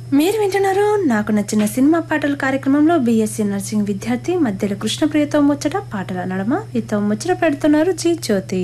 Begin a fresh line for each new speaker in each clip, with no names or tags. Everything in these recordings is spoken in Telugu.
మీరు వింటున్నారు నాకు నచ్చిన సినిమా పాటల కార్యక్రమంలో బీఎస్సీ నర్సింగ్ విద్యార్థి మధ్యలో కృష్ణప్రియతో ముచ్చట పాటల నడమ వీతో ముచ్చట పెడుతున్నారు జీ జ్యోతి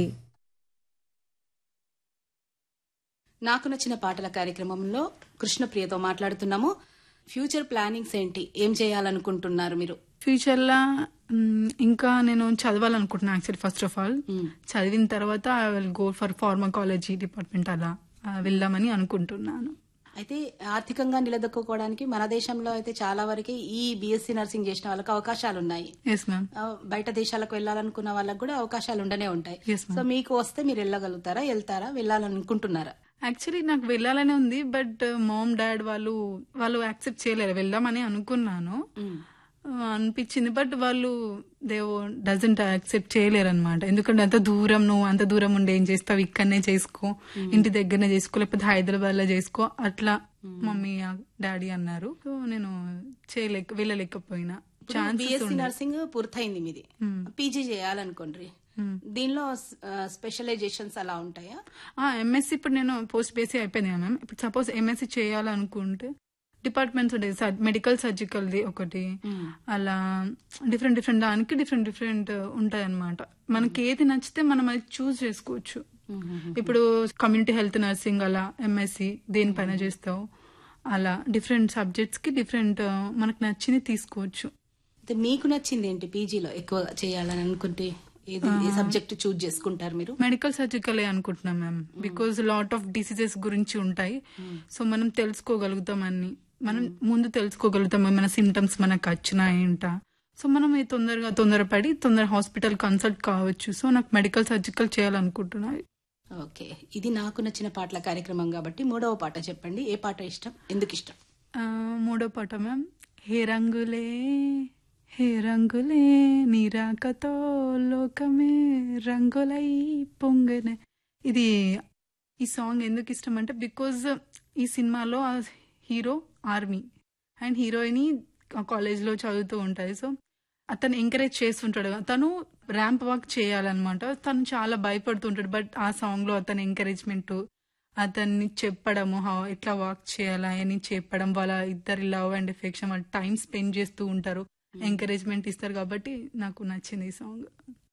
నాకు నచ్చిన పాటల కార్యక్రమంలో కృష్ణప్రియతో మాట్లాడుతున్నాము ఫ్యూచర్ ప్లానింగ్స్ ఏంటి ఏం చేయాలనుకుంటున్నారు మీరు
ఫ్యూచర్లో ఇంకా నేను చదవాలనుకుంటున్నాను యాక్చువల్లీ ఫస్ట్ ఆఫ్ ఆల్ చదివిన తర్వాత I will go for pharmacology department అలా ఆ, వెళ్దామని అనుకుంటున్నాను
అయితే ఆర్థికంగా నిలదొక్కుకోవడానికి మన దేశంలో అయితే చాలా వరకు ఈ బీఎస్సీ నర్సింగ్ చేసిన వాళ్ళకి అవకాశాలు ఉన్నాయి
ఎస్ మ్యామ్
ఆ, బయట దేశాలకు వెళ్ళాలనుకున్న వాళ్ళకి కూడా అవకాశాలు ఉండనే ఉంటాయి
Yes, ma'am.
సో మీకు వస్తే మీరు వెళ్ళగలుగుతారా వెళ్తారా వెళ్ళాలనుకుంటున్నారా
యాక్చువల్లీ నాకు వెళ్ళాలనే ఉంది బట్ మామ్ డాడ్ వాళ్ళు వాళ్ళు యాక్సెప్ట్ చేయలేరు వెళ్దామని అనుకున్నాను ఆ, అనిపించింది బట్ వాళ్ళు దే డజంట్ యాక్సెప్ట్ చేయలేరు అనమాట ఎందుకంటే అంత దూరం నువ్వు అంత దూరం ఉండి ఏం చేస్తావు ఇక్కడనే చేసుకో ఇంటి దగ్గరనే చేసుకో లేకపోతే హైదరాబాద్ లో చేసుకో అట్లా మమ్మీ డాడీ అన్నారు సో నేను చేయలేక వెళ్ళలేకపోయినా ఛాన్సెస్
బీఎస్సీ నర్సింగ్ పూర్తయింది మీది పీజీ చేయాలనుకోండి దీనిలో స్పెషలైజేషన్స్ అలా ఉంటాయా
ఎంఎస్సి ఇప్పుడు నేను పోస్ట్ బేసీ అయిపోయింది కదా మ్యామ్ ఇప్పుడు సపోజ్ ఎంఎస్సి చేయాలనుకుంటే డిపార్ట్మెంట్స్ ఉంటాయి మెడికల్ సర్జికల్ది ఒకటి అలా డిఫరెంట్ డిఫరెంట్ దానికి డిఫరెంట్ డిఫరెంట్ ఉంటాయి అనమాట మనకి ఏది నచ్చితే మనం అది చూస్ చేసుకోవచ్చు ఇప్పుడు కమ్యూనిటీ హెల్త్ నర్సింగ్ అలా ఎంఎస్సి దేనిపైన చేస్తావు అలా డిఫరెంట్ సబ్జెక్ట్స్ కి డిఫరెంట్ మనకు నచ్చింది తీసుకోవచ్చు
అయితే మీకు నచ్చింది ఏంటి పీజీలో ఎక్కువ చేయాలని అనుకుంటే ఏది ఏ సబ్జెక్ట్ చూజ్ చేసుకుంటారు మీరు
మెడికల్ సర్జికల్ అనుకుంటున్నాం ma'am because lot of diseases గురించి ఉంటాయి సో మనం తెలుసుకోగలుగుతాం అన్ని మనం ముందు తెలుసుకోగలుగుతాం మన సిమ్టమ్స్ మనకు వచ్చినా ఏంటా సో మనం ఈ తొందరగా తొందరపడి తొందర హాస్పిటల్ కన్సల్ట్ కావచ్చు సో నాకు మెడికల్ సర్జికల్ చేయాలనుకుంటున్నా
ఓకే ఇది నాకు నచ్చిన పాటల కార్యక్రమం కాబట్టి మూడవ పాట చెప్పండి ఏ పాట ఇష్టం ఎందుకు ఇష్టం
ఆ, మూడో పాట మ్యామ్ హే రంగులే హే రంగులే నీరాకతో లోకమే రంగులై పొంగనే ఇది ఈ సాంగ్ ఎందుకు ఇష్టం అంటే బికాజ్ ఈ సినిమాలో ఆ హీరో ఆర్మీ అండ్ హీరోయిన్ కాలేజ్లో చదువుతూ ఉంటుంది సో అతను ఎంకరేజ్ చేస్తుంటాడు తను ర్యాంప్ వాక్ చేయాలన్నమాట తను చాలా భయపడుతుంటాడు బట్ ఆ సాంగ్ లో అతని ఎంకరేజ్మెంట్ అతన్ని చెప్పడము హౌ ఎట్లా వాక్ చేయాలా అని చెప్పడం వాళ్ళ ఇద్దరి లవ్ అండ్ ఎఫెక్షన్ వాళ్ళు టైం స్పెండ్ చేస్తూ ఉంటారు ఎంకరేజ్మెంట్ ఇస్తారు కాబట్టి నాకు నచ్చింది ఈ సాంగ్